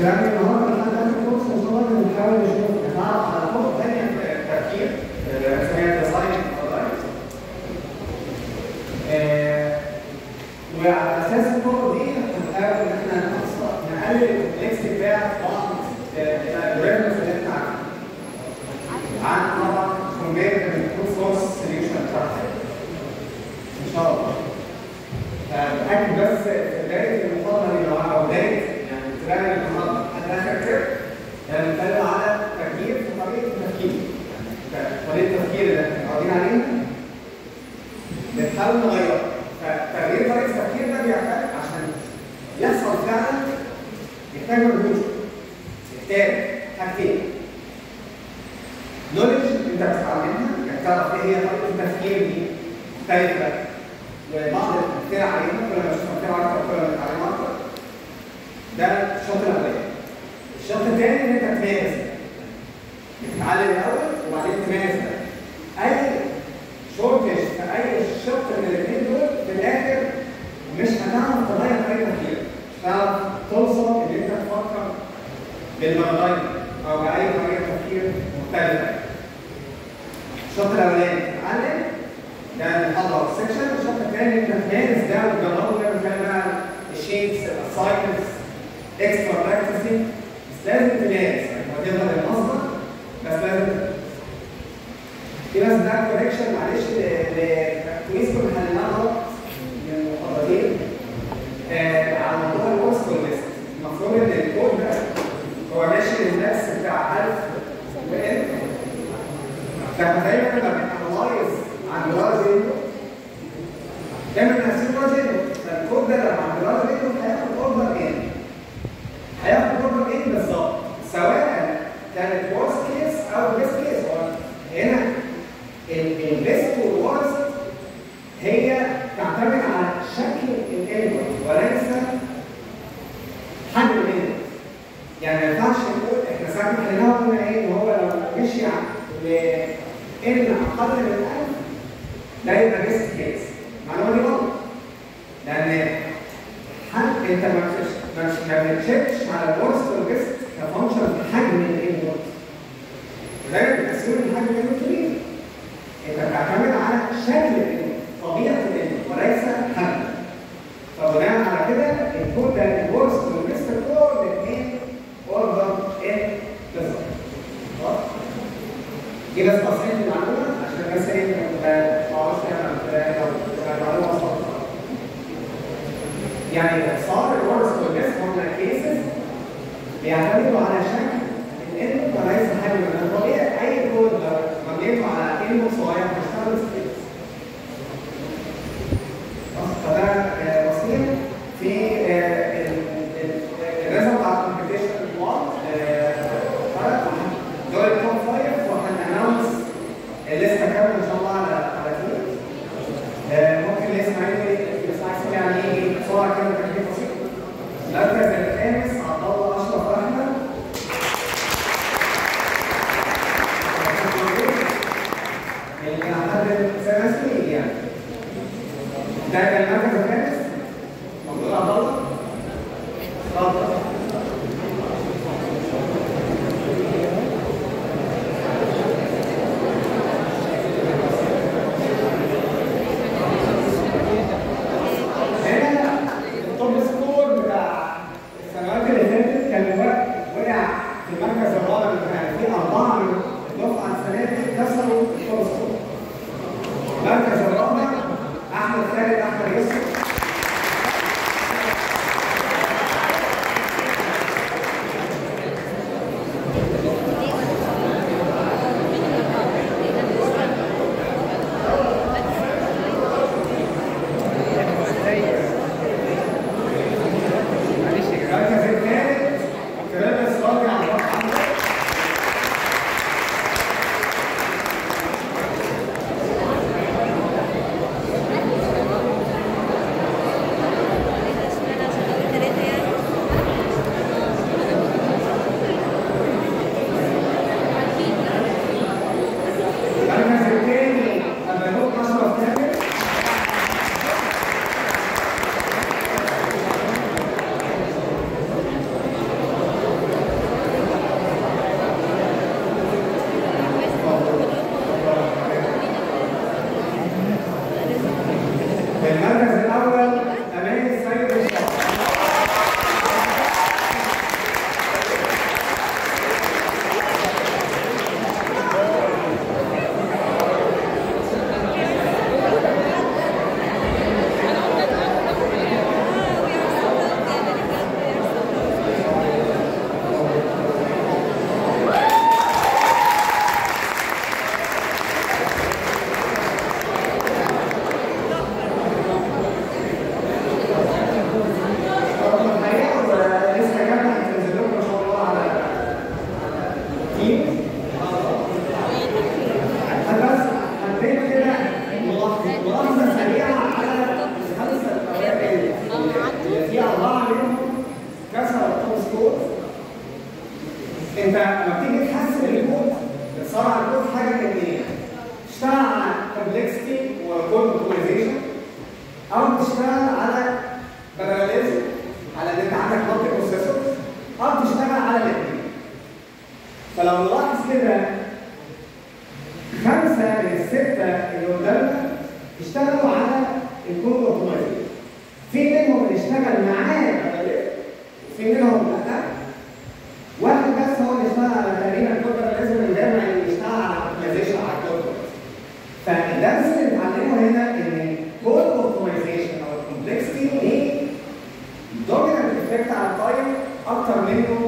الكلام النهارده لحد اخر كورس ان شاء الله بنحاول نشوف نتعرف على طرق ثانيه في التفكير اللي اسمها ديزاين وعلى اساس الطرق دي هنحاول ان احنا نقصر نقلل الكومبلكس بتاع بعض الالجوريزمز اللي احنا عارفينها عن طبعا كومبير بالكود فورس سوليوشن بتاعتها ان شاء الله فأكد بس في بداية المحاضرة دي لو أو بداية يعني تراجع المحاضرة حتى آخر كده يعني بنتكلم على تغيير في طريقة التفكير يعني طريقة التفكير اللي احنا متعودين عليها بنحاول نغيرها فتغيير طريقة التفكير ده بيحتاج عشان يحصل فعلا يحتاج مجهود يحتاج حاجتين نولج انت بتتعلمها يعني تعرف ايه هي طريقة التفكير دي مختلفة وبعض الامثله عليها كل ما نشوف امثله اكتر كل ما نتعلم اكتر ده الشوط الاولاني الشوط الثاني ان انت تمارس تتعلم الاول وبعدين تمارس اي شورتج في اي شوط من الاثنين دول في الاخر مش هتعرف تغير طريقه تفكيرك مش هتعرف توصل ان انت تفكر بالمرضين او باي طريقه تفكير مختلفه الشوط الاولاني تتعلم ده المحاضره سيكشن الشق الثاني انت تمارس ده وتجربه ده بنتكلم بقى الشيتس الاساينمنتس اكسترا براكتسنج بس لازم تمارس وتفضل المصدر بس لازم في بس ده كوريكشن معلش لكويس كنا حليناه غلط من محاضرتين على موضوع الورس ليست المفروض ان الكود ده هو ماشي للنفس بتاع 1000 وان لما دايما لما بنانلايز عن جرار زيرو دايما نفسين جرار زيرو فالكود ده لما عن جرار زيرو هياخد اوردر ان هياخد اوردر ان بالظبط سواء كانت ورست كيس او بيست كيس هنا البيست والورست هي تعتمد على شكل الانبوت وليس حجم الانبوت يعني ما ينفعش نقول احنا ساعات ما حليناها قلنا ايه ان هو لو مشي لان اقل من 1000 ده يبقى بيست كيس المعلومه دي غلط لان حد انت ما مش ما بتشيكش على الورست والبيست كفانكشن في حجم الانبوت ودايما بتقسم الحجم الانبوت كبير انت بتعتمد على شكل الانبوت طبيعه الانبوت وليس حجم فبناء على كده الكود ده الورست والبيست كود الاثنين اوردر ان بالظبط دي بس تصحيح المعلومه عشان بس ايه ما تعرفش لو المعلومه اصلا يعني صار الورس والبيست هم كيسز بيعتمدوا على شكل الانبوت وليس حجم الانبوت طبيعي اي كود لو مبنيته على انبوت صغير هيشتغل سكيلز فده وسيله في الرسم بتاع الكومبيتيشن بلاد دول التوب فايف وهنانونس الليسته كامله ان شاء الله على على تيم ممكن اللي يسمع اللي يسمع يسمع يعني ايه بسرعه كده تكليف بسيط المركز الخامس عبد الله اشرف احمد اللي كان حد سنه سنين يعني ده كان المركز الخامس موجود عبد الله اتفضل هنا التوب سكور بتاع انت لما بتيجي تحسن الكود بتصنع الكود حاجه من اثنين تشتغل على كومبلكسيتي وكود اوبتمايزيشن او تشتغل على باراليزم على ان انت عندك مالتي بروسيسور او تشتغل على الاثنين فلو نلاحظ كده خمسه من السته اللي قدامنا اشتغلوا على الكود اوبتمايزيشن في منهم اللي اشتغل معاه باراليزم وفي منهم لا واحد بس هو اللي اشتغل على تقريبا كود باراليزم الجامع اللي اشتغل على اوبتمايزيشن على الكود فالدرس اللي اتعلمه هنا ان كود اوبتمايزيشن او الكومبلكسيتي ليه دومينانت افكت على التايم اكتر منه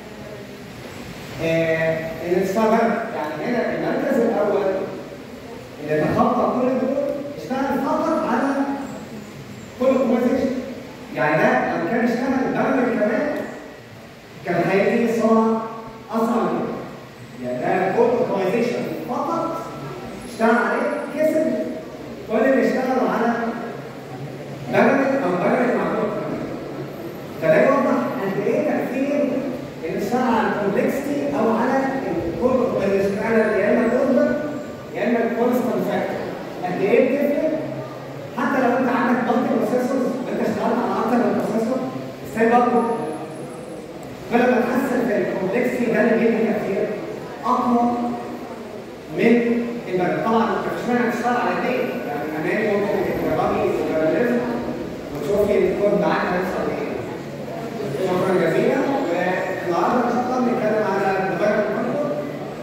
آه الانستغرام يعني هنا المركز الاول اللي تخطى كل دول اشتغل فقط على كود اوبتمايزيشن يعني ده لو كان اشتغل برامج كمان كان هيجي الصنع اسرع من كده يعني ده كود اوبتمايزيشن فقط اشتغل عليه كسب كل اللي اشتغلوا على برامج او برامج مع كود فده يوضح قد ايه تاثير اللي اشتغل على الكومبلكسيتي او على الكود اوبتمايزيشن على يا اما الاوردر يا اما الكونستنت فاكتور قد ايه بتفرق حتى لو انت عندك مالتي بروسيسورز وانت اشتغلت على اكتر من بروسيسور ازاي برضه كل ما تحسن في الكومبلكسيتي ده اللي بيدي تاثير اقوى من انك طبعا انت مش معنى تشتغل على اثنين يعني كمان ممكن تجربي وباراليزم وتشوفي الكود معاك هيحصل ايه شكرا جزيلا والنهارده ان شاء الله بنتكلم على الموبايل كنترول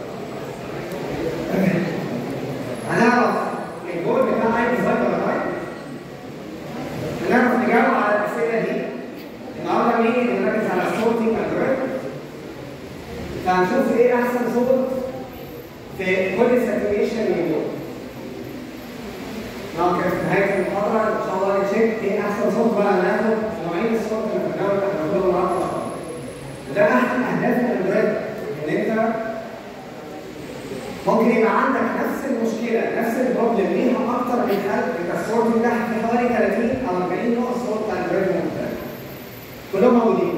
هنعرف الجول بتاع اي ديزاين ولا لا هنعرف نجاوب على الاسئله دي النهارده مين نركز على الصوتي الجوريثم فهنشوف ايه احسن صوت في كل ساتوريشن من نعم كده في نهايه المحاضره ان شاء الله نشيك ايه احسن صوت بقى ناخد نوعين الصوت اللي في الجو اللي احنا بنقوله النهارده وده احد اهداف الالجوريثم ان انت ممكن يبقى عندك نفس المشكله نفس البروبلم ليها اكتر من حل انت الصوت بتاعك في حوالي 30 او 40 نوع صوت بتاع الالجوريثم مختلف كلهم موجودين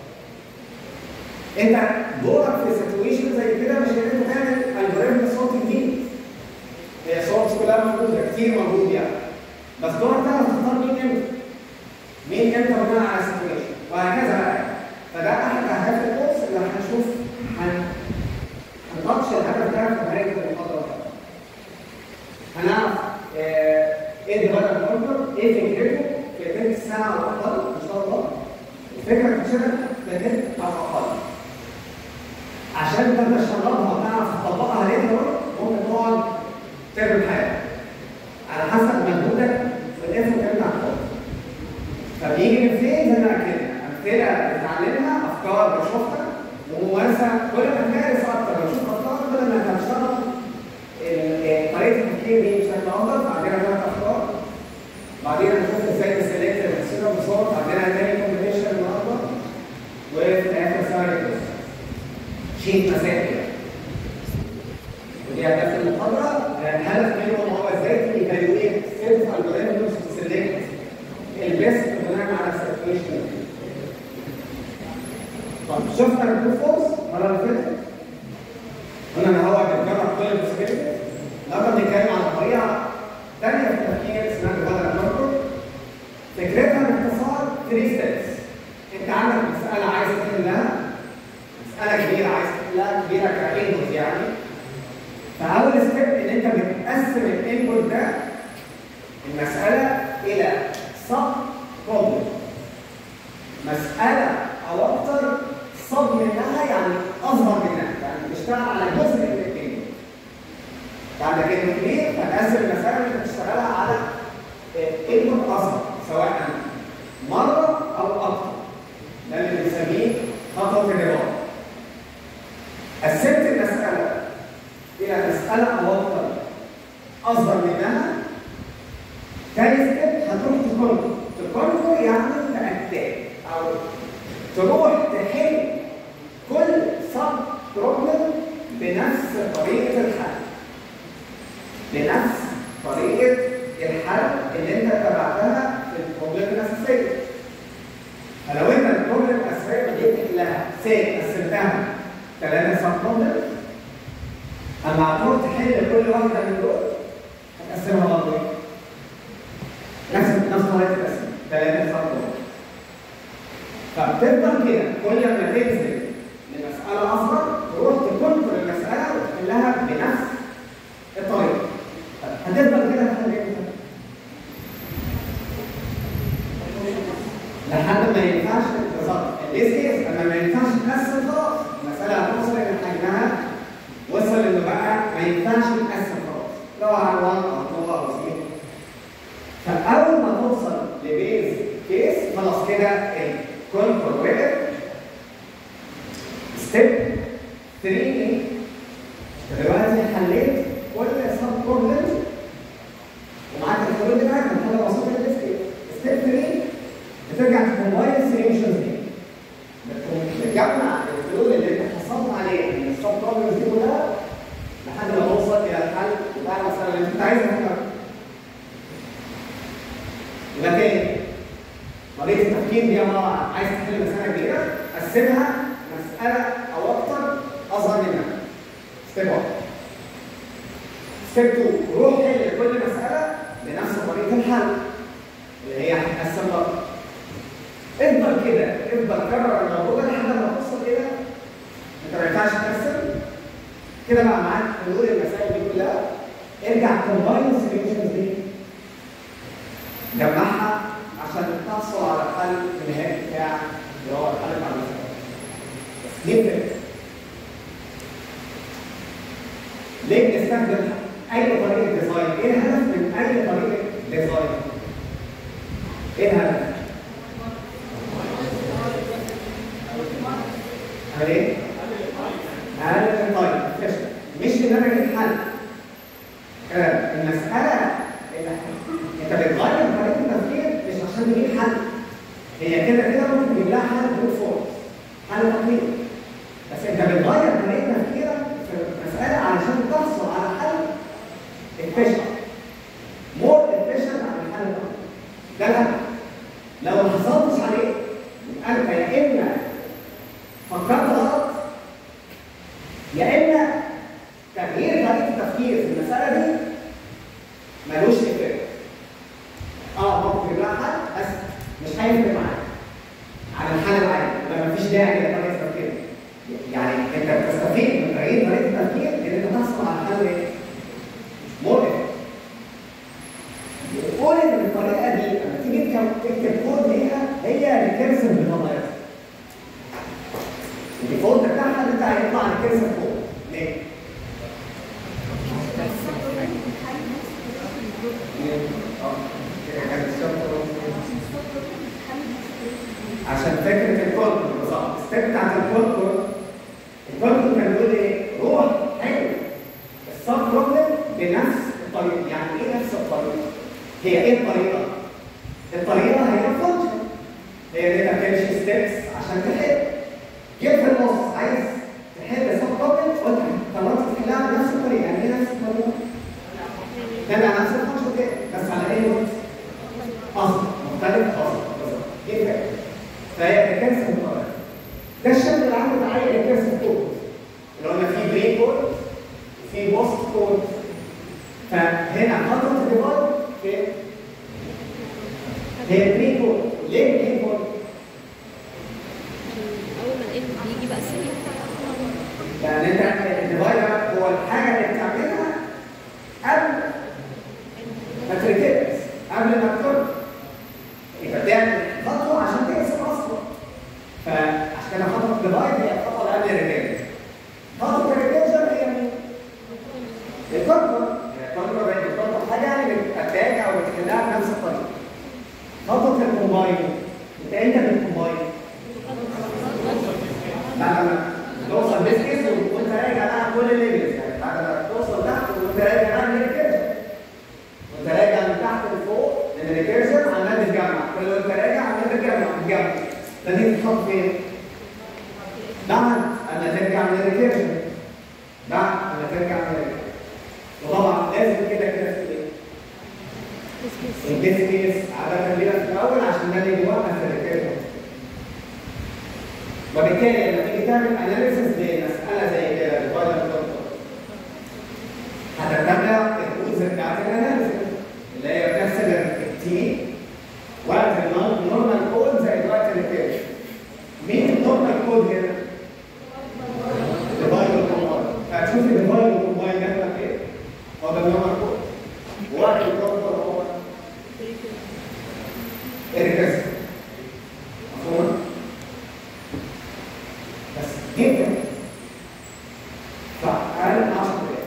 انت دورك في سيتويشن زي كده مش ان انت تعمل الجوريثم صوت جديد هي صوت كلها موجوده كتير موجود يعني بس دورك تعرف تختار مين امتى مين امتى بناء على السيتويشن وهكذا بقى فده احد اهداف الكورس اللي هنشوف هن هنناقش الهدف ده في نهايه المحاضره هنعرف آه، ايه الديفلوبمنت كونتر ايه فكرته في تلت ساعه او اقل ان شاء الله الفكره بتشتغل في تلت او اقل عشان تقدر تشربها وتعرف تطبقها ليه ممكن تقعد تعمل حاجه على حسب مجهودك في الاسم اللي انت هتحطه فبيجي من فين زي ما كده امثله بتتعلمها افكار بتشوفها وممارسه كل ما تمارس اكتر وتشوف افكار كل ما هتشتغل ال- طريقه التفكير دي بشكل افضل بعدين هناخد افكار بعدين هنشوف ازاي نسلكت الاسئله بصوت بعدين هنعمل كومبينيشن النهارده وفي الاخر سايد شيت مسائل ودي هدف المحاضره الهدف منهم هو ازاي تيفالويت سيلف الجوريثمز سيلكت البيست بناء على السيتويشن طب شفنا البلو فورس المره اللي فاتت قلنا ان هو بيتجرب كل البوسيبيليتيز النهارده بنتكلم على طريقه ثانيه في التفكير اسمها ديفلوبمنت كونترول فكرتها باختصار 3 ستيبس انت عندك مساله عايز تحلها مساله كبيره عايز تحلها كبيره كانبوت يعني فاول ستيب ان انت بتقسم الانبوت ده المساله الى سب بروبلم مساله او اكتر صب منها يعني اصغر منها يعني بتشتغل على جزء من الانبوت عندك انبوت كبير فتقسم المساله اللي انت بتشتغلها على انبوت اصغر سواء مره او اكتر ده اللي بنسميه خطوه الرباط قسمت المساله الى مساله او اكتر اصغر منها تاني ستيب هتروح تكونتر تكونتر يعني تأتاك او تروح تحل كل سب بروبلم بنفس طريقه الحل بنفس طريقه الحل اللي انت تبعتها في البروبلم الاساسيه فلو انت البروبلم الاساسيه بديت تحلها سي قسمتها ثلاثة سب بروبلم اما هتروح تحل كل واحدة من دول هتقسمها برضه إيه؟ نفس نفس طريقة التقسيم ثلاثة سب بروبلم فبتفضل كده كل ما تنزل لمسألة أصغر تروح تكنتر المسألة وتحلها بنفس الطريقة هتفضل كده لحد امتى؟ لحد ما ينفعش بالظبط الليست كيس اما ما ينفعش تقسم خلاص المسألة هتوصل إلى حجمها وصل إنه بقى ما ينفعش تقسم خلاص لو على 1 أو 2 أو 3 فأول ما توصل لبيز كيس خلاص كده الكونتر وقف ستيب 3 دلوقتي حليت كل سب بروبلم ومعاك الحلول بتاعك من حاجه بسيطه جدا ستيب 3 بترجع تكمباين السوليوشنز دي بتقوم بتجمع الحلول اللي انت حصلت عليها من السب بروبلمز دي كلها لحد ما توصل الى الحل بتاع المساله اللي انت عايزها تحلها. يبقى تاني طريقه التفكير دي يا ماما عايز تحل مساله كبيره قسمها مساله او اكتر اصغر منها ستيب 1 ستيب 2 روح حل كل مساله بنفس طريقه الحل اللي هي هتقسم برضه افضل كده افضل كرر الموضوع ده لحد ما توصل كده انت ما ينفعش تقسم كده بقى معاك حلول المسائل دي كلها ارجع كومباين السوليوشنز دي جمعها عشان تحصل على الحل النهائي بتاع اللي هو الحل بتاع المسألة. دي الفكرة. ليه بنستخدم أي طريقة ديزاين؟ إيه الهدف من أي طريقة ديزاين؟ إيه الهدف؟ عمل إيه؟ أقلل التايم فشل مش إن أنا أجيب حل. آه، المسألة انت بتغير طريقه التفكير مش عشان تجيب حل هي كده كده ممكن تجيب لها حل بروت فورس حل تقليدي بس انت بتغير طريقه تفكيرك في المساله علشان تحصل على حل efficient مور efficient عن الحل التقليدي ده الهدف لو ما حصلتش عليه يبقى انت يا اما فكرت غلط يا اما تغيير طريقه التفكير في المساله دي ملوش افكت اه ممكن يبقى حل بس مش هيفرق معاك عن الحل العادي يبقى مفيش داعي لطريقه التفكير يعني انت بتستفيد من تغيير طريقه التفكير لان انت تحصل على حل ايه؟ مؤلم وقول ان الطريقه دي لما تيجي تكتب- تكتب كود ليها هي ريكيرسيف بطبيعتها الديفولت بتاعها اللي انت هيطلع ريكيرسيف كود ليه؟ عشان فكره الكونتور بالظبط الستيب بتاعت الكونتور الكونتور كان بيقول ايه؟ روح حلو السب بروبلم بنفس الطريقه يعني ايه نفس الطريقه؟ هي ايه الطريقه؟ الطريقه هي الفانكشن هي ان انت بتمشي ستيبس عشان تحل جيت في النص عايز تحل السب بروبلم وانت قررت تحلها بنفس الطريقه يعني ايه نفس الطريقه؟ تابع نفس الفانكشن كده بس على ايه وقت؟ اصل مختلف اصل بالظبط دي الفكره فهي ريكيرسيف مقارنه ده الشكل العام بتاع اي ريكيرسيف كود اللي قلنا فيه بري كود وفيه بوست كود فهنا خطوه الديفايد فين؟ هي بري كود ليه بري كود؟ اول ما الام بيجي بقى السريع لان انت الديفايدر هو الحاجه اللي بتعملها قبل ما تركز قبل ما تكون يبقى تعمل خطوه عشان تقسم اصلا فعشان كده خطوه الديفايد هي الخطوه اللي قبل الريكيرجن خطوه الريكيرجن هي مين؟ الكونتر الكونتر الكونتر حاجه يعني بتتاج او بتحلها بنفس الطريقه خطوه الكومباين انت امتى بتكومباين؟ بعد ما توصل بيسكس وانت راجع لها كل الليفلز يعني بعد ما توصل تحت وانت راجع لها الريكيرجن وانت راجع من تحت لفوق لان الريكيرجن عمال تتجمع كل ما انت راجع عمال تتجمع تتجمع ده دي تتحط فين؟ بعد اما ترجع من الريكيرجن بعد اما ترجع من الريكيرجن وطبعا لازم كده كده في ايه؟ البيس كيس عادة كبيرة في الأول عشان ده اللي بيوقف الريكيرجن وبالتالي لما تيجي تعمل اناليسيس لمساله زي كده الفاينل كنترول هتتبع الرولز بتاعت الاناليسيس اللي هي بتحسب التي وقت النورمال كود زي وقت الريفيرش مين النورمال كود هنا؟ ديفايد كومباين هتشوف الديفايد كومباين ده ايه؟ هو ده النورمال كود وقت الكنترول هو الريكرسيف مفهوم؟ بس جدا فأقل من 10 دقايق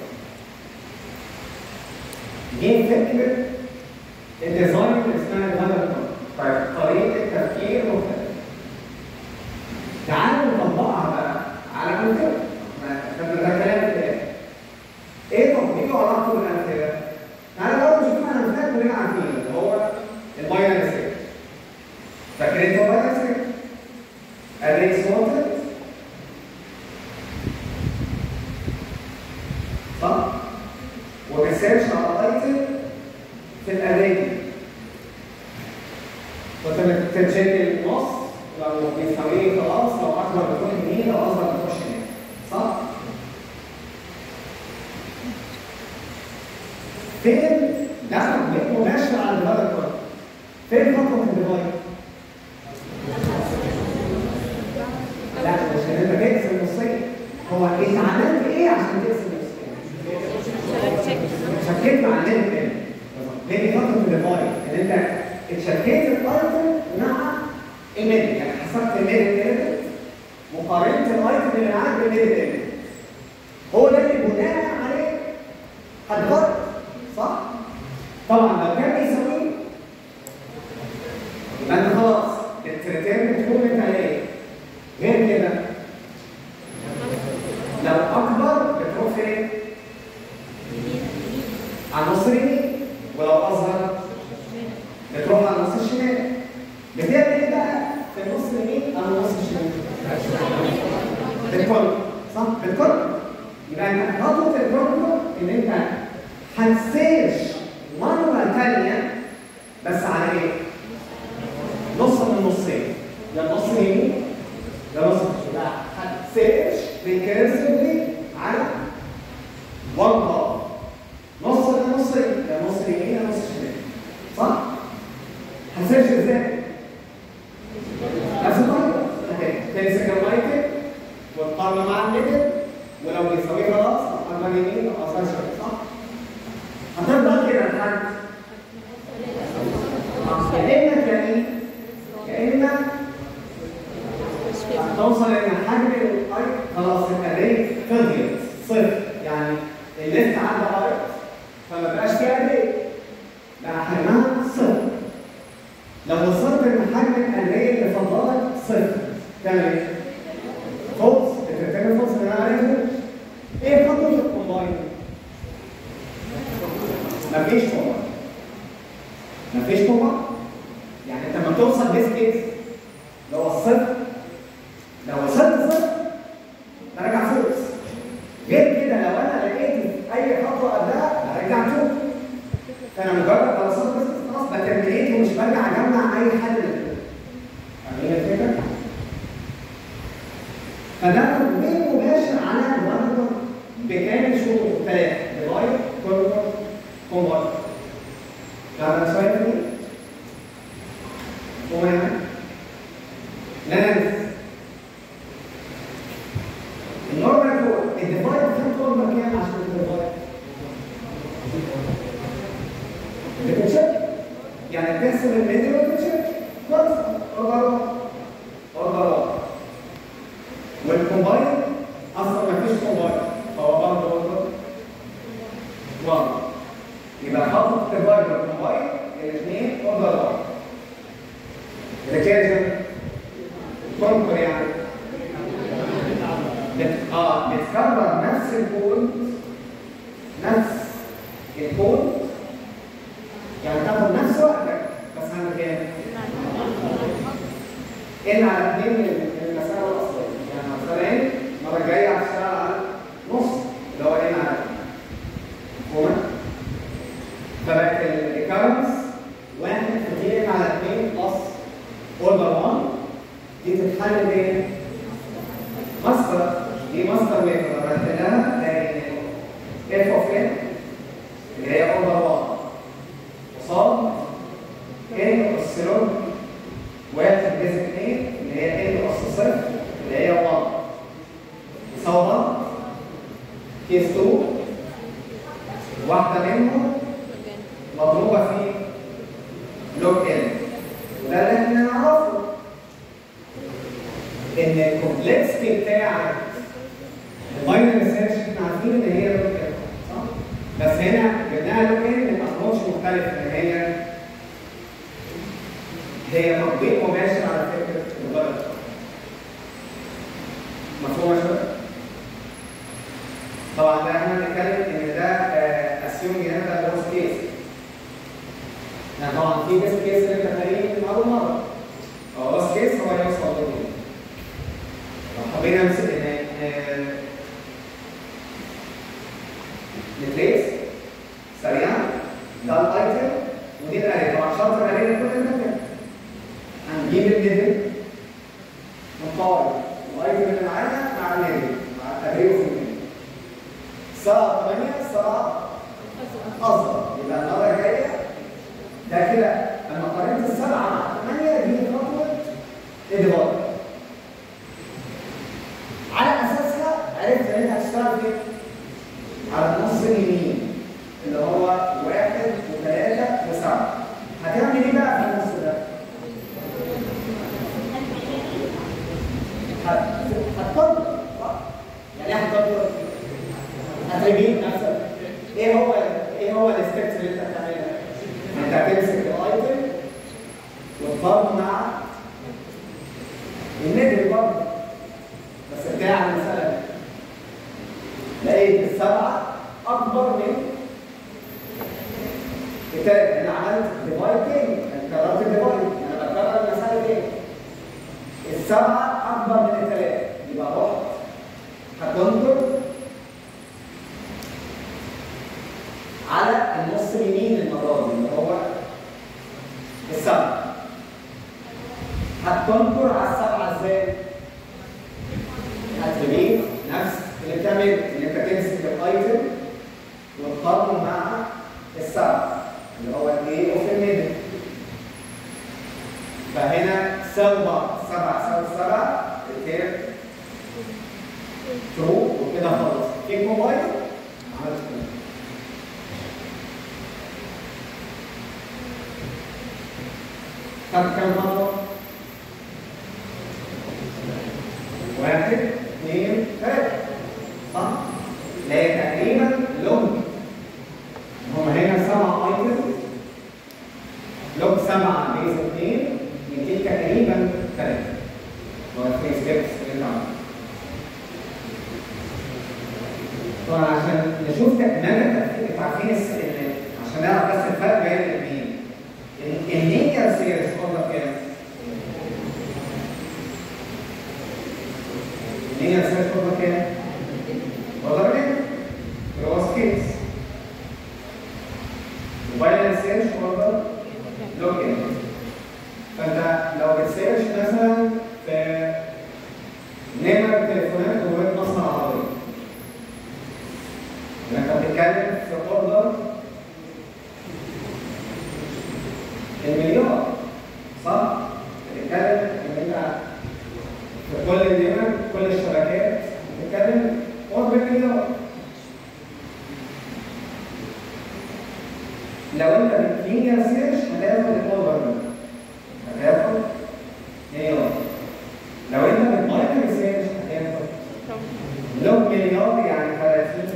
دي فكرة الديزاين اللي اسمها ديفلوبمنت طيب طريقة التفكير مختلفة تعالوا نطبقها بقى على أمثلة ما- ده كلام في الآخر ايه تطبيقه وعلاقته بالأمثلة؟ تعالى برضه نشوف أمثلة كلنا عارفينها اللي هو الباينري سيرش فاكرين هو باينري سيرش؟ array sorted صح؟ وبيسيرش على ايتم في الاري دي وانت بتتشيك النص لو بيساويه خلاص لو اكبر بتروح يمين لو اصغر بتروح شمال صح؟ فين ده تطبيق مباشر على الديفلوبر فين خطوه الديفايد؟ لا عشان انت تقسم نصين هو انت عملت ايه عشان تقسم نصين؟ شكيت مع اللينك تاني ليه فتره الديفايد ان انت اتشكيت الايتم مع الميدل يعني حسبت الميدل ايلمنت وقارنت الايتم اللي معاك بالميدل ايلمنت هو ده اللي بناء عليه هتغير صح؟ طبعا لو كان بيساويه يبقى انت خلاص التريتيرن تقول انت ايه؟ غير كده لو اكبر بتروح فين؟ على النص اليمين ولو اصغر بتروح على النص الشمال بتعمل ايه بقى في النص اليمين على النص الشمال؟ بالكل صح؟ بالكل يبقى انت خطوه البروجرام ان انت هتسيرش مره ثانيه بس على ايه؟ نص من نصين يا النص اليمين يا نص الشمال هتسيرش ريكيرسively على one part نص من نصين يا نص اليمين يا نص الشمال صح؟ هتسيرش ازاي؟ نفس الطريقه اوكي تمسك الرايتنج وتقارنه مع الميدل ولو بيساويه خلاص تقارنه يمين او اصلا شمال صح؟ هتفضل كده لحد كأنك يعني كأنك هتوصل ان حجم الاي خلاص الاري فضيت صفر يعني الليست عدى اري فما بقاش فيها اري بقى حجمها صفر لو وصلت ان حجم الاري اللي فضلك صفر تعمل ايه؟ فولس بتعمل فولس ان انا عرفت ايه خطوه الكومباين؟ مفيش كومباين مفيش كومباين يعني انت لما توصل بيس كيس اللي هو الصفر لو وصلت صفر برجع فوز غير كده لو انا لقيت اي خطوه قبلها برجع تو فانا مجرد لو وصلت بس خلاص بترمينيت ومش برجع اجمع اي حل من دول. فاهمين الفكره؟ فده تطبيق مباشر على الوضع بكامل شروطه ثلاثه ديفايد كونتر كونفرت فاهم شويه في دي؟ هو هنا لا النورمال كود الديفايد كام كود كام عشان الديفايد؟ بتتشيك يعني بتحسب الميدل وبتتشيك خلاص اوردر اوردر والكومباين اصلا ما فيش كومباين فهو برضه اوردر واحد يبقى خطوه الديفايد والكومباين الاثنين اوردر واحد ريكيرجن كونكر يعني بت- اه بتكرر نفس الكود نفس الكود يعني تاخد نفس وقتك بس عندك كام؟ ان على اثنين من المسألة الأصلية يعني مثلا المرة الجاية هتشتغل على نص اللي هو ان على اثنين مفهومة؟ فبقت الريكارنس واحد في دي ان على اثنين بلس اوردر 1 دي تتحل بين ماستر دي ماستر ميثود عملت لها تلاقي اف اوف ان اللي هي اوردر 1 قصاد ان اس واحد جذر 2 اللي هي ان اس صفر اللي هي 1 يساوي 1 كيس 2 واحده منهم مضروبه في لوج ان وده اللي احنا نعرفه ان الكومبلكسيتي بتاعت الماينر ريسيرش احنا عارفين ان هي لوج ان صح؟ بس هنا جبناها لوج ان من ابروتش مختلف ان هي هي تطبيق مباشر على فكره الغلط مفهوم يا شباب؟ طبعا ده احنا بنتكلم ان ده اسيوم هنا ده الورست كيس يعني طبعا في بيست كيس اللي انت تلاقيه من اول مره هو ورست كيس هو يوصل له لو حبينا نمسك ان نتريس سريعا ده الايتم ودي الاري طبعا شرط الاري ده كل المكان هنجيب النيدل ونقارن الايتم اللي معانا مع النيدل مع التغيير في النيدل الساعه 8 الساعه اصغر يبقى المره الجايه ده كده لما قارنت السبعه مع 8 دي خطوه الديفايد على اساسها عرفت ان انت هتشتغل فين؟ على النص اليمين اللي هو واحد وثلاثة وسبعة هتعمل ايه بقى في النص ده؟ هتقدر صح؟ يعني ايه هتقدر؟ هتريبيت نفسك ايه هو ايه هو الستبس اللي انت بتعملها؟ انت هتمسك الايتم وتقارن مع النجم برضه بس بتاع المسألة لقيت السبعة أكبر من التالت أنا عملت ديفايد تاني أنا كررت الديفايد أنا بكرر المسألة تاني السبعة أكبر من التلاتة يبقى رحت هتنظر على النص اليمين المرة دي اللي هو السبعة هتنظر على السبعة ازاي؟ هتريد نفس اللي بتعمل ان انت تمسك الايتم وتقارنه مع السبعه اللي هو الايه اوف الميدل فهنا ساوي بعض سبعه ساوي سبعه الكير ترو وكده خلاص كيك موبايل عملت كده طب كم خطوه؟ واحد اثنين ثلاثة صح؟ اللي هي تقريبا لوج هم هنا سبع ايتم لوج سبعة بيز اثنين يديك تقريبا ثلاثة هو الفري ستيبس اللي انت عملته طبعا عشان نشوف مدى تأثير انتوا عارفين عشان نعرف بس الفرق بين الاثنين اللينير سيريس قدر كام؟ هي رسالة فضل كام؟ فضل كام؟ جواز كيس موبايل سيرش فضل لوجين فانت لو بتسيرش مثلا في نمر تليفونات جوات مصنع عربية انت بتتكلم في اوردر المليار صح؟ بتتكلم ان انت في كل النمر كل الشبكات بتتكلم قرب المليار لو انت بتلينير سيرش هتاخد الاوفر هتاخد مليار لو انت بتباينري سيرش هتاخد لوج مليار يعني 30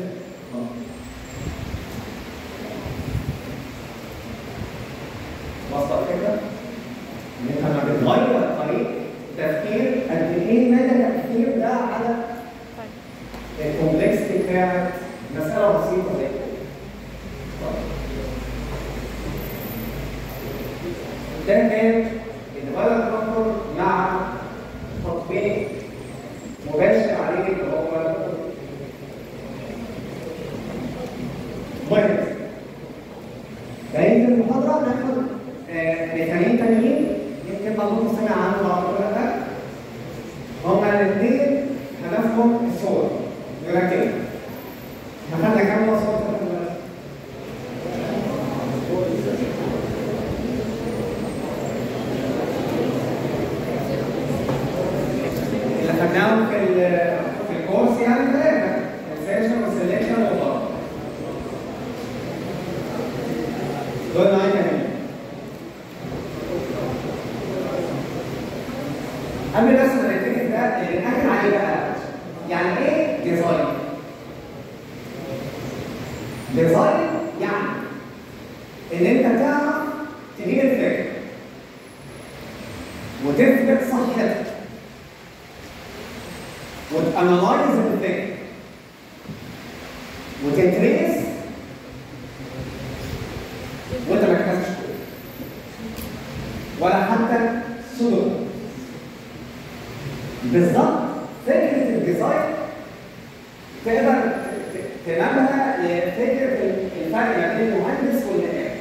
وصل الفكره؟ ان انت لما بتغير طريقه تفكير قد ايه مدى التاثير ده على الكومبلكسيتي بتاعت مساله بسيطه زي كده. ده كان الديفلوبر كنترول مع تطبيق مباشر عليه اللي هو ماينس. بقية المحاضرة ناخد مثالين تانيين يمكن بعضكم سمع عنه بعض ولا لا هما الاثنين هدفهم عندكم الصور يقول لك كده احنا خدنا كام نوع صور لحد دلوقتي؟ اللي خدناهم في ال- في الكورس يعني ثلاثة السيشن والسلكشن والضغط دول معايا كمان قبل بس ما نبتدي في ده اللي نحكي عليه بقى يعني ايه ديزاين؟ ديزاين يعني ان انت تعرف تجيب الفكره وتثبت صحتها وتانلايز الفكره وتتريس وانت ما كتبتش كود ولا حتى سودو بالظبط فكره الديزاين تقدر ت- تنامها لفكره الفرق ما بين المهندس والمدني.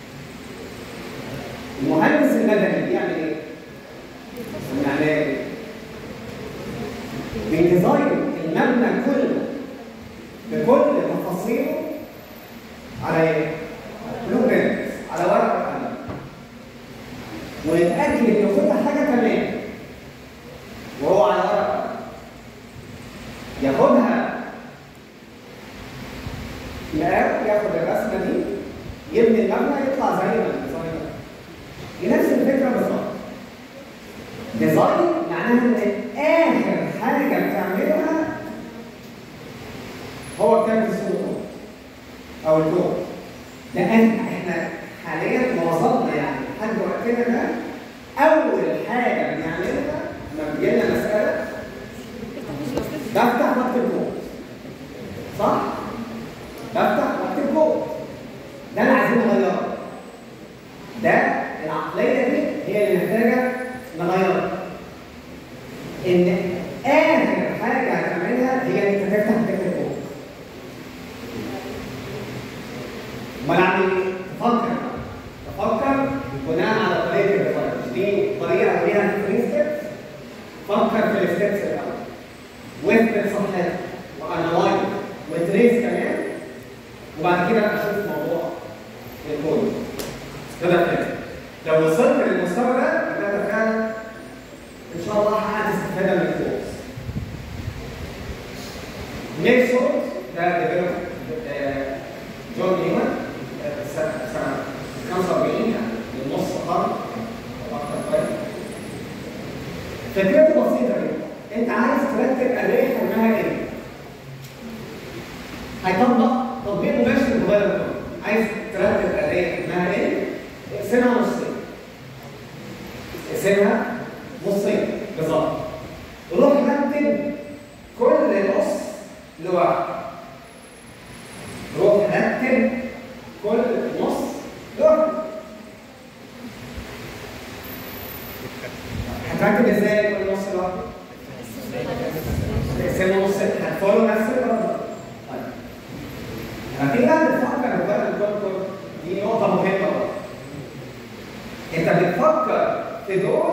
المهندس المدني بيعمل ايه؟ يعني بيديزاين المبنى كله بكل تفاصيله على ايه؟ بلو برنت على ورقه وقلم ويتاكد ان كل حاجه تمام وهو على ورقه ياخدها يقاوم ياخد الرسمه دي يبني المبنى يطلع زي ما الديزاين ده. دي نفس الفكره بالظبط ديزاين معناها ان اخر حاجه بتعملها هو كتابه الصوره او الكود لان احنا حاليا وصلنا يعني لحد وقتنا ده اول حاجه بنعملها لما بيجي لنا مساله بفتح واكتب كود صح؟ بفتح واكتب كود ده اللي عايزين نغيره ده العقليه دي هي اللي محتاجه نغيرها ان اخر حاجه هتعملها هي انك تفتح وتكتب كود امال اعمل ايه؟ تفكر تفكر بناء على طريقه الديزاين دي طريقه ليها ثري ستيبس فكر في الستبس الاول واثبت صحتها وانلايز وتريس كمان وبعد كده اشوف موضوع الكود كده كده لو وصلت للمستوى ده يبقى انت فعلا ان شاء الله حققت استفاده من الكورس نيكست سورس ده ديفلوب جون نيومان آه، سنه سنه 45 يعني من نص قرن او اكتر شويه فكرته بسيطه جدا انت عايز ترتب اداه حجمها ايه؟ هيطبق تطبيق مباشر للموبايل الكتروني عايز ترتب اداه حجمها ايه؟ اقسمها نصين اقسمها نصين بالظبط روح رتب كل نص لوحده روح رتب كل نص لوحده هترتب ازاي كل نص لوحده؟ تقسمه نص هتفولو نفس الرقم طيب هتيجي بقى بتفكر بقى الكود دي نقطة مهمة بقى انت بتفكر في دول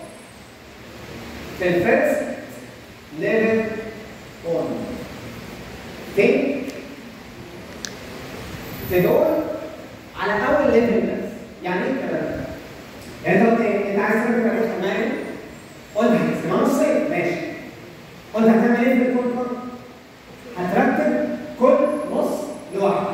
في الفيرست ليفل اون think في دول على اول ليفل بس يعني ايه الكلام ده؟ يعني انت قلت ايه؟ انت عايز تركب عليه حمايه قلت هتقسمها نصين ماشي قلت هتعمل ايه في الكود ده؟ هترتب كل نص لوحده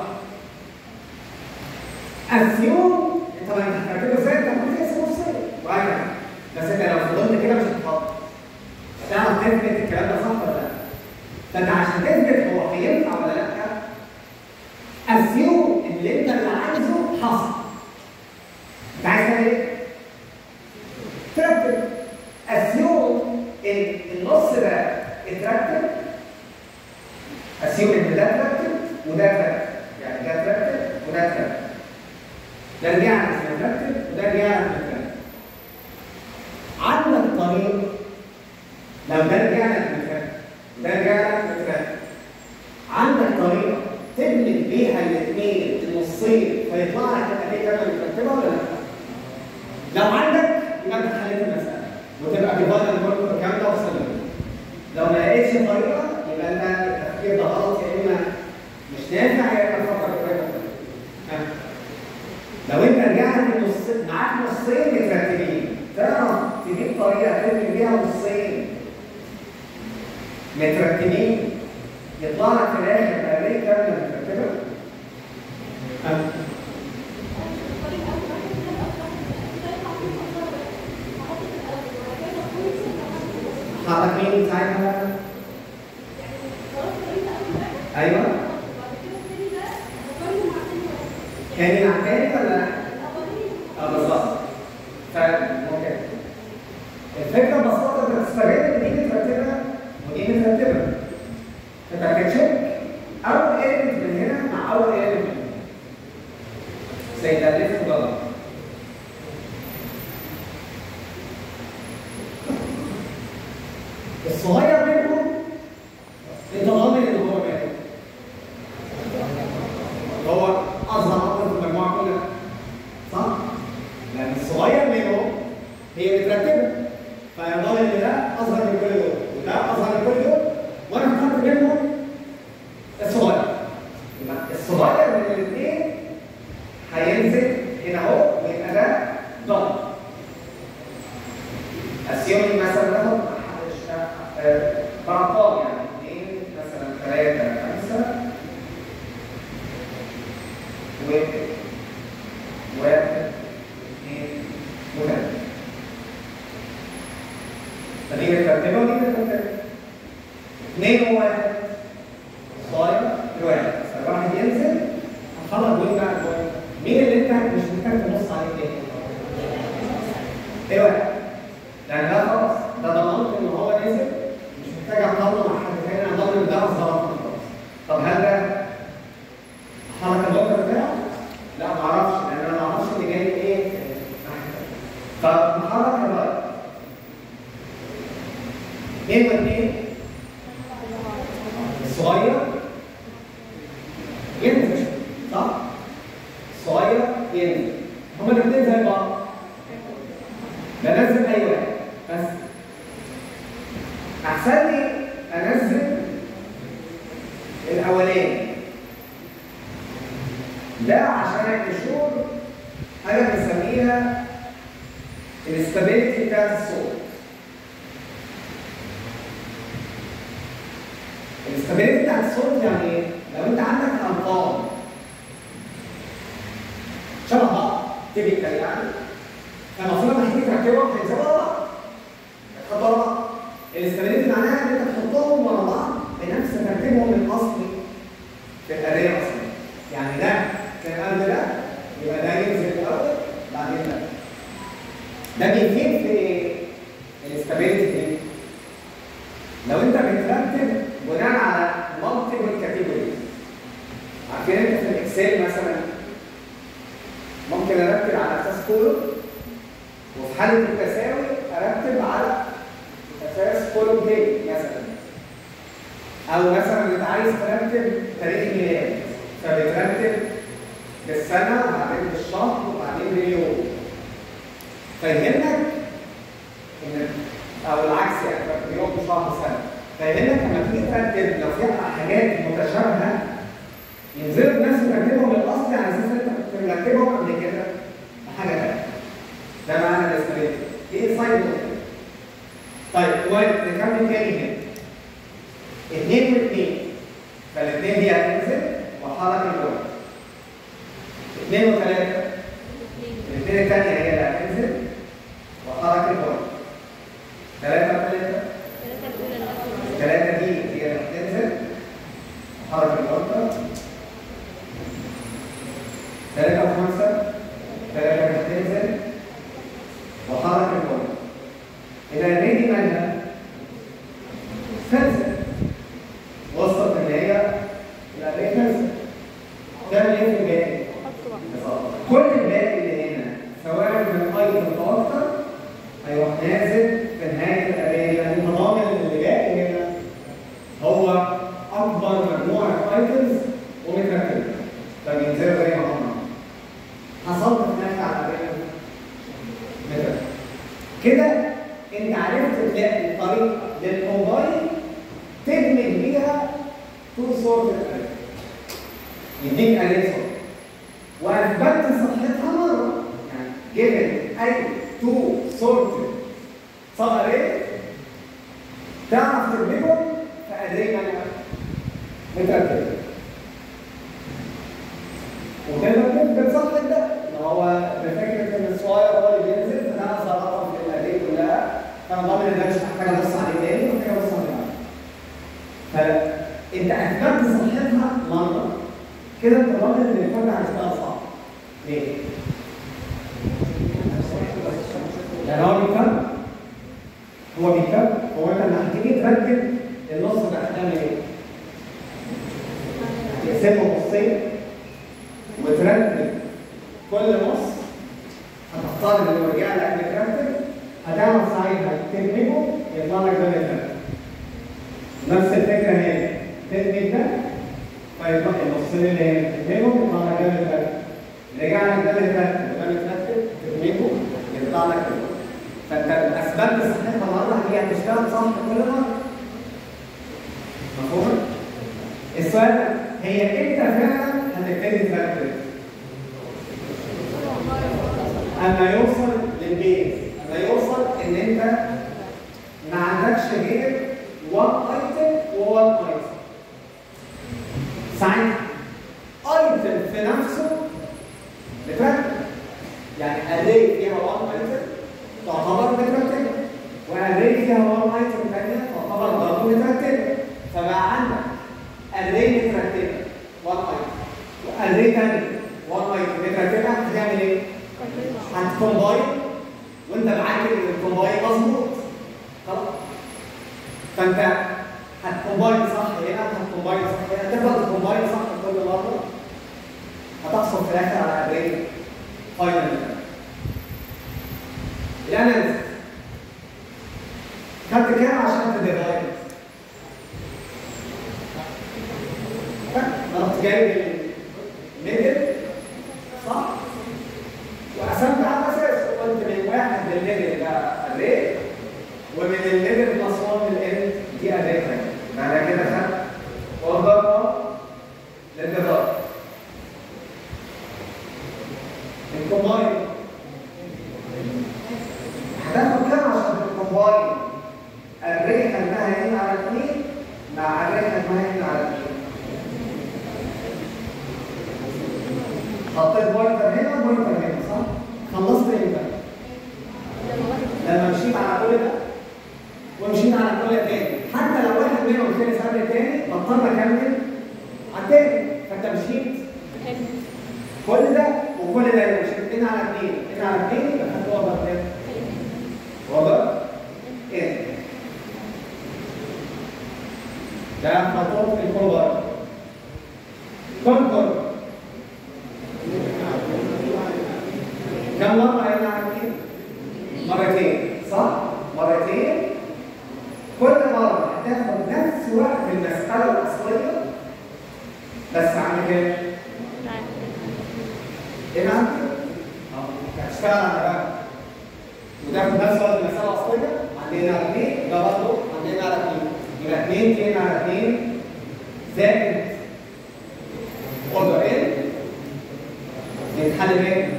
اسيوم انت ما انت هترتبه ازاي؟ انت ممكن تقسم نصين وهكذا بس انت لو فضلت كده مش هتحط تعرف تثبت الكلام ده صح ولا لا؟ فانت عشان تثبت هو هينفع ولا لا؟ اسيوم ان اللي انت اللي عايزه حصل انت عايز تعمل ايه؟ ترتب اسيوم ان النص ده اترتب اسيوم ان ده اترتب وده اترتب يعني ده اترتب وده اترتب ده رجعنا مترتب وده رجعنا مترتب عندك طريق لو ده رجعنا مترتب وده رجعنا مترتب عندك طريقه تدمج بيها الاثنين النصين فيطلع لك الاداه كامله مترتبه ولا لا؟ لو عندك يبقى انت حليت المساله وتبقى ديفايد كامله وسليمه لو ما لقيتش طريقه مترتبين يطلع لك في الاخر اري كامله مترتبه أم. حضرتك مين ساعتها؟ ايوه كان مع تاني ولا لا؟ اه بالظبط فممكن الفكره ببساطه انت تستغل ان دي مترتبه ودي مترتبه انت هتشيك اول ايلمنت من هنا مع اول ايلمنت من هنا زي ده ليفت غلط الصغير منهم انت ضامن ان هو مات هو اصغر عقل في المجموعه كلها صح؟ لان الصغير منهم هي مترتبه فيضل ان ده اصغر من كل دول وده اصغر من كل دول وانا اخترت منهم الصغير يبقى الصغير من الاثنين هينزل هنا اهو ويبقى ده ضغط اسيومي مثلا ناخد بارقام يعني اثنين مثلا ثلاثه خمسه واحد واحد اثنين وثلاثه فدي مترتبه ودي مترتبه اثنين وواحد صاير الواحد فالواحد ينزل هنخلص وين بقى الواحد مين اللي انت مش محتاج تبص عليه تاني؟ الواحد لان ده خلاص ده ضمنت ان هو نزل مش محتاج اقارنه مع حد تاني انا ضامن ده اصغر خلاص طب هل ده حركه الوتر بتاعه؟ لا ما اعرفش لان انا ما اعرفش اللي جاي ايه فمحرك الرايت اثنين واثنين الصغير ينزل صح؟ الصغير ينزل هما الاثنين زي بعض بنزل اي واحد بس احسن لي انزل الاولاني ده عشان الشغل حاجه بنسميها الاستابيليتي بتاعت الصوت الاستابيليتي بتاعت الصوت يعني ايه؟ لو انت عندك ارقام شبه بعض تيبيكال يعني فالمفروض لما تيجي تركبهم هينزلوا ورا بعض تحط ورا بعض الاستابيليتي معناها ان انت تحطهم ورا بعض بنفس ترتيبهم الاصلي في الاريه اصلا يعني ده كان قبل ده يبقى ده ينزل الاول بعدين ده ده بيفيد في ايه؟ الاستابيليتي دي لو انت بترتب بناء على مالتيبل كاتيجوريز عارفين انت في الاكسل مثلا ممكن ارتب على اساس كولوم وفي حاله التساوي ارتب على اساس كولوم تاني مثلا او مثلا انت عايز ترتب تاريخ الميلاد فبترتب بالسنه وبعدين بالشهر وبعدين باليوم فيهمك ان او العكس يعني ترتب يوم شهر سنه فيهمك لما تيجي ترتب لو في حاجات متشابهه ينزلوا الناس ترتبهم الاصلي على اساس انت كنت مرتبهم قبل كده بحاجه ثانيه ده معنى الاستابيليتي ايه سايد طيب ونكمل تاني هنا اثنين واثنين فالاثنين دي هتنزل وحرك الواحد اثنين وثلاثة الاثنين الثانية هي اللي هتنزل وحرك الواحد ثلاثة وثلاثة الثلاثة دي هي اللي هتنزل وحرك الواحد ثلاثة وخمسة ثلاثة هتنزل وحرك الواحد إذا دي مالها تنزل وصلت ان هي الاريه تنزل تعمل ايه في الباقي؟ كل الباقي اللي هنا سواء من ايتم توتر هيروح نازل في نهايه الاريه لان انت ضامن ان اللي باقي هنا هو اكبر مجموعه ايتمز ومترتبه فبينزلوا زي ما هم حصلت في نهايه على الاريه مترتبه كده انت عرفت تلاقي طريقه للكومباين تدمج بيها تو صورة الألف يديك ألف صورة وأثبتت صحتها مرة يعني جيفن أي تو صورة صار إيه؟ تعرف تدمجهم في ادرينا مترتبه وتقدر تثبت صح ده ان هو بفكره ان الصغير هو اللي بينزل فانا اقدر رقم في الاديه كلها فانا ضامن ان انا مش محتاج ابص عليه تاني ومحتاج ابص عليه بعد فانت اثبتت صحتها مره كده انت ضامن ان الكود هيشتغل صح ليه؟ يعني هو بيكمل هو بيكمل هو انت لما هتيجي تركب النص ده هتعمل ايه؟ تقسمه نصين وترتب كل نص هتختار اللي ورجع لك مترتب هتعمل ساعتها تدمجه يطلع لك ده مترتب نفس الفكره هنا تدمج ده فيطلع النصين اللي هنا تدمجهم يطلع لك ده مترتب رجع لك ده مترتب وده مترتب تدمجه يطلع لك ده فانت اثبتت صحتها مره هي هتشتغل صح كل مره مفهوم؟ السؤال هي امتى فعلا هتبتدي تركز؟ اما يوصل للبيز اما يوصل ان انت ما عندكش غير وان ايتم ووان ايتم ساعتها ايتم في نفسه بترتب يعني اري فيها وان ايتم تعتبر مترتبه واري فيها وان ايتم ثانيه تعتبر برضه مترتبه فبقى عندك اري مترتبه وان ايتم واري ثانيه وان ايتم مترتبه هتعمل ايه؟ هتكومباين وانت معاك ان الكومباين مظبوط خلاص فانت هتكومباين صح هنا هتكومباين صح هنا تفضل تكومباين صح كل مره هتحصل في الاخر على اري فاينل الاناليسيس خدت كام عشان تديفايد؟ رحت جايب الميدل صح؟ وقسمت على اساس قلت من واحد للميدل ده اري ومن الميدل بلس 1 للان دي اري ثانيه معنى كده خدت اوردر للديفايد الكومباين هتاخد كام عشان الكومباين الري خدناها هنا على 2 مع الري خدناها هنا على 2 حطيت بوينتر هنا وبوينتر هنا صح؟ خلصت امتى؟ لما مشيت على كل ده ومشيت على كل تاني حتى لو واحد منهم خلص قبل التاني بضطر اكمل على التاني فانت مشيت كل ده وكل ده مشيت اتنين على اتنين اتنين على اتنين يبقى خدت اوردر تاني واضح؟ ايه؟ ده خطوات الكومبار كونكور كم مرة هنا عارفين؟ مرتين صح؟ مرتين كل مرة هتاخد نفس وقت المسألة الأصلية بس عن كام؟ ايه معنى كده؟ هتشتغل على ده وتاخد نفس وقت المسألة الأصلية عندنا على اثنين ده برضه عندنا على اثنين يبقى اثنين اثنين على اثنين زائد اوردر ان يتحل بايه؟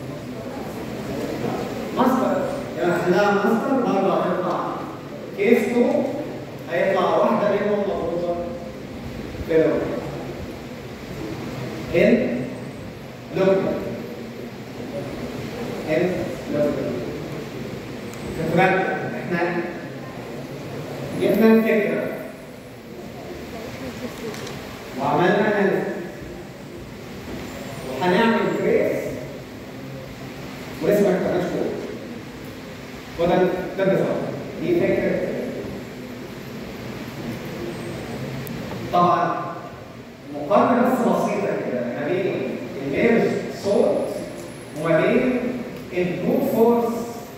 مصدر يبقى حلها مصدر برضه هيطلع كيس 2 هيطلع واحدة منهم مفروضة كده ان لوكال ان لوكال تترتب احنا جبنا الفكرة وعملنا اناليسيس وهنعمل تريس ولسه ما كتبناش كود وده ده النظام دي فكرة طبعا مقارنة بس بسيطة كده ما بين الميرج صوت وما بين البروت فورس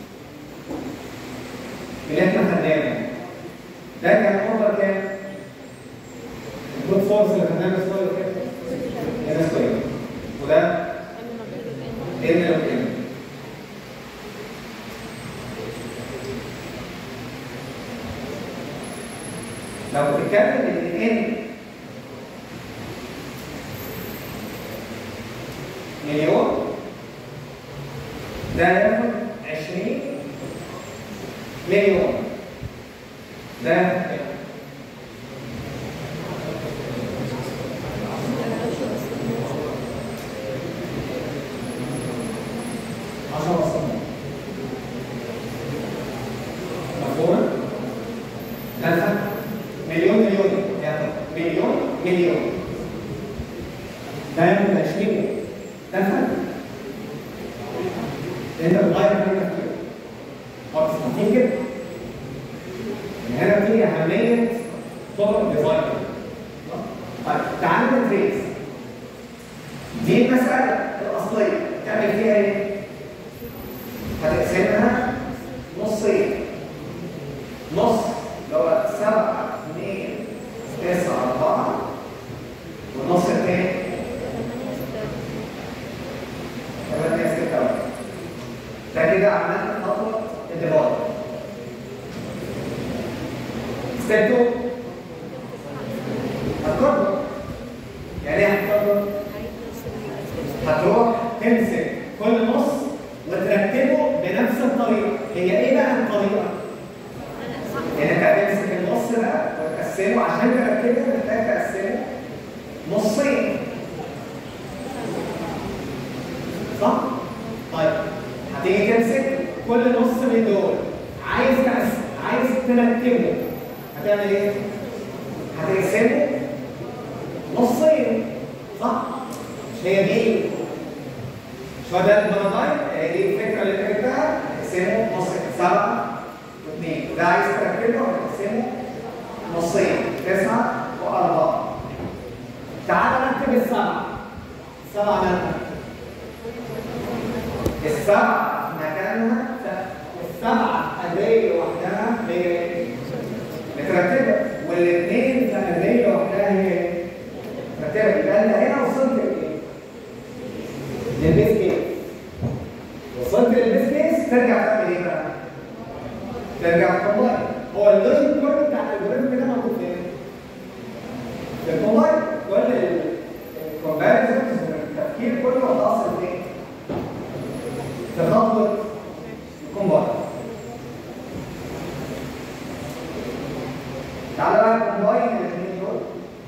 اللي احنا خدناه ده كان اوردر كام؟ البروت فورس اللي خدناه الاسبوع اللي فات هنا سكوير وده ان لو ان لو بتتكلم ان ان مليون ده ياخد 20 مليون ده ده الفرق مليون مليون يعني مليون مليون ده ياخد 20 ده الفرق انت بتغير في التفكير خلاص هتيجي كده من هنا بتيجي اهميه طرق الديزاين طيب تعالى نتريس دي المساله الاصليه تعمل فيها ايه؟ هتقسمها نصين نص اللي هو 7 2 9 4 والنص الثاني 8 6 1 ده كده عملت خطوه الديفايد ستيب 2 هتكبر يعني ايه هتكبر؟ هتروح تمسك كل نص وترتبه بنفس الطريقه هي ايه بقى الطريقه؟ يعني انت هتمسك النص ده وتقسمه عشان ترتبه محتاج تقسمه نصين صح؟ طيب هتيجي تمسك كل نص من دول عايز تقسم عايز ترتبه هتعمل ايه؟ هتقسمه نصين صح؟ مش هي دي مش هو ده البارادايم هي دي الفكره اللي انت جبتها تقسمه نصين سبعه واثنين ده عايز تركبه هتقسمه نصين تسعه واربعه تعال نكتب السبعه السبعه مالها السبعه مكانها السبعه اديه لوحدها هي ايه؟ مترتبه والاثنين في اديه لوحدها هي ايه؟ مترتبه يبقى انت هنا وصلت لايه؟ للبيس كيس وصلت للبيس كيس ترجع تعمل ايه بقى؟ ترجع تكمباين هو اللوجيك كله بتاع الالجوريزم ده موجود فين؟ في الكومباين كل الكومباريزنز والتفكير كله هتأثر فين؟ في خطوة الكومباين تعالى بقى الكومباين الاثنين دول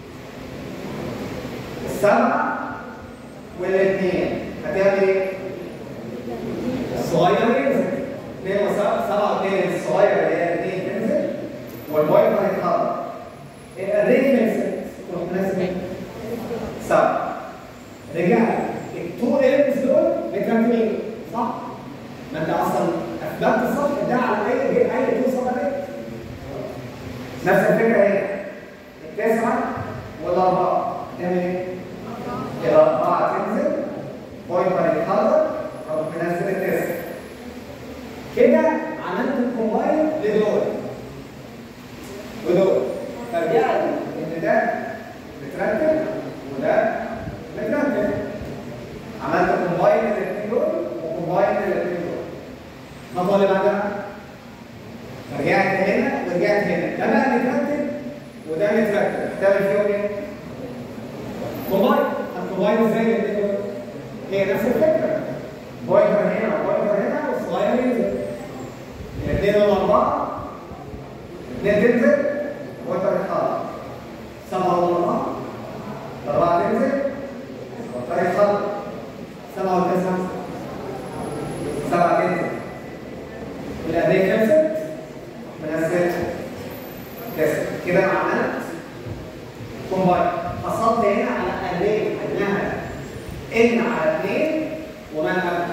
السبعة والاثنين هتعمل ايه؟ الصغير ينزل 2 و7 7 و2 الصغير اللي هي 2 تنزل والبوينت هيتحرك الريت نزلت تروح نازل 7 رجعت التو ايرز دول مكملين صح؟ ما انت اصلا اثبتت الصح ده على اي اي تو صفحه نفس الفكره هنا التسعه والاربعه تعمل ايه؟ الاربعه تنزل بوينت هيتحرك تروح منزل التسعه كده عملت الكومباين لدول ودول فرجع لي ان ده مترتب وده مترتب عملت كومباين الاثنين دول وكومباين الاثنين دول الخطوه اللي بعدها رجعت هنا ورجعت هنا ده بقى مترتب وده مترتب هتعمل فيهم ايه؟ كومباين هتكومباين ازاي الاثنين دول؟ هي نفس الفكره بوينتر هنا وبوينتر هنا والصغير ينزل الاثنين والاربعه الاثنين تنزل بوينتر يتحرك سبعه والاربعه الاربعه تنزل بوينتر يتحرك سبعه وتسعه سبعه تنزل الاثنين خلصت منزلت تسعه كده عملت كومباين حصلت هنا على اريه انها ان على اثنين وما قبل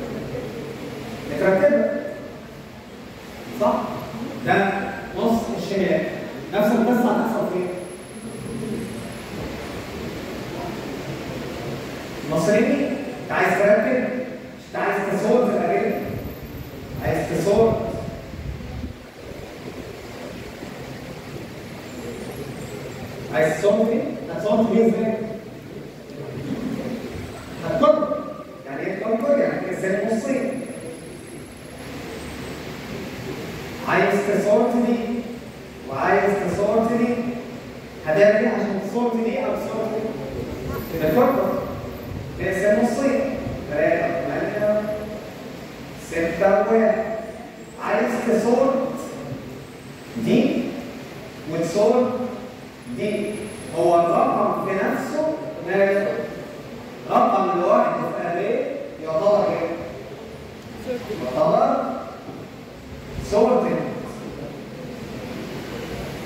مترتبه صح؟ ده نص الشمال نفس القصه هتحصل فين؟ المصريين انت عايز ترتب مش انت عايز تصور في الأجهزة عايز تصور عايز تصور فين؟ هتصور فين ازاي؟ هتكبر يعني ايه تكبر؟ يعني تقسم نصين عايز تصورت دي وعايز تصورت دي هتعمل ايه عشان تصورت دي او تصورت دي؟ يبقى تكبر تقسم نصين ثلاثة ثمانية ستة واحد عايز تصورت دي وتصورت دي هو الرقم في نفسه نافع رقم الواحد في اريه يعتبر ايه؟ يعتبر sorted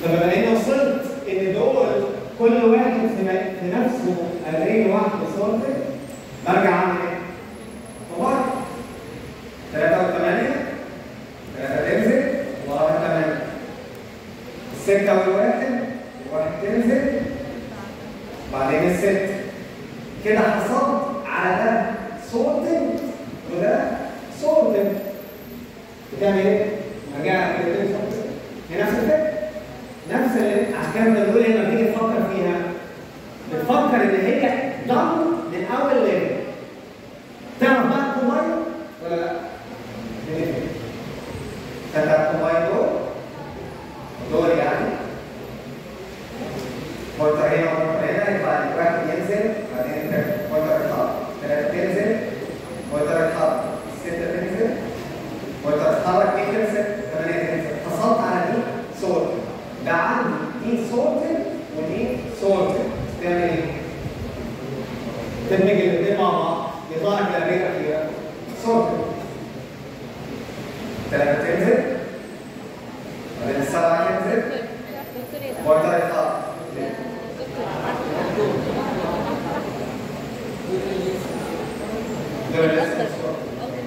فبما اني وصلت ان دول كل واحد في ن- في نفسه اري لوحده سورتد برجع اعمل ايه؟ طبعا 3 و8 3 تنزل وراها 8 الستة والواحد الواحد تنزل بعدين الست كده حصلت على ده سورتد وده سورتد بتعمل ايه؟ رجعت كده تنزل. هي نفس الفكرة نفس ال- عشان كده بنقول لما بنيجي نفكر فيها بنفكر ان هي ضم من اول ليفل تعرف بقى الكومباين ولا لا؟ بنفهم ثلاث كومباين دول دول يعني بوينتر هنا وبوينتر هنا يبقى الواحد ينزل بعدين بوينتر يتحط ثلاثة تنزل بوينتر يتحط ستة تنزل بوينتر يتحرك دي تنزل ثمانية تنزل حصلت على دي سورت ده عندي دي سورتد ودي سورتد تعمل ايه؟ تدمج الاثنين مع بعض يطلع لك الأميرة الأخيرة سورتد ثلاثة تنزل بعدين السبعة تنزل دكتور يا بوينتر يتحط دول لسه سورتد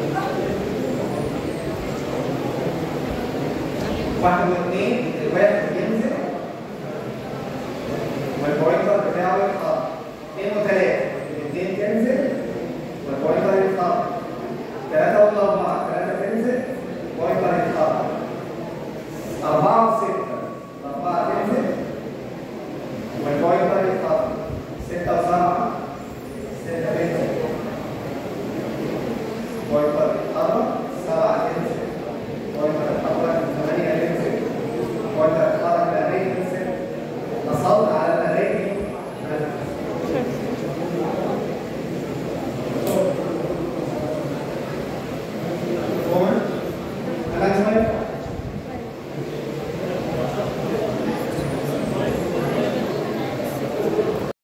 واحد واثنين الواحد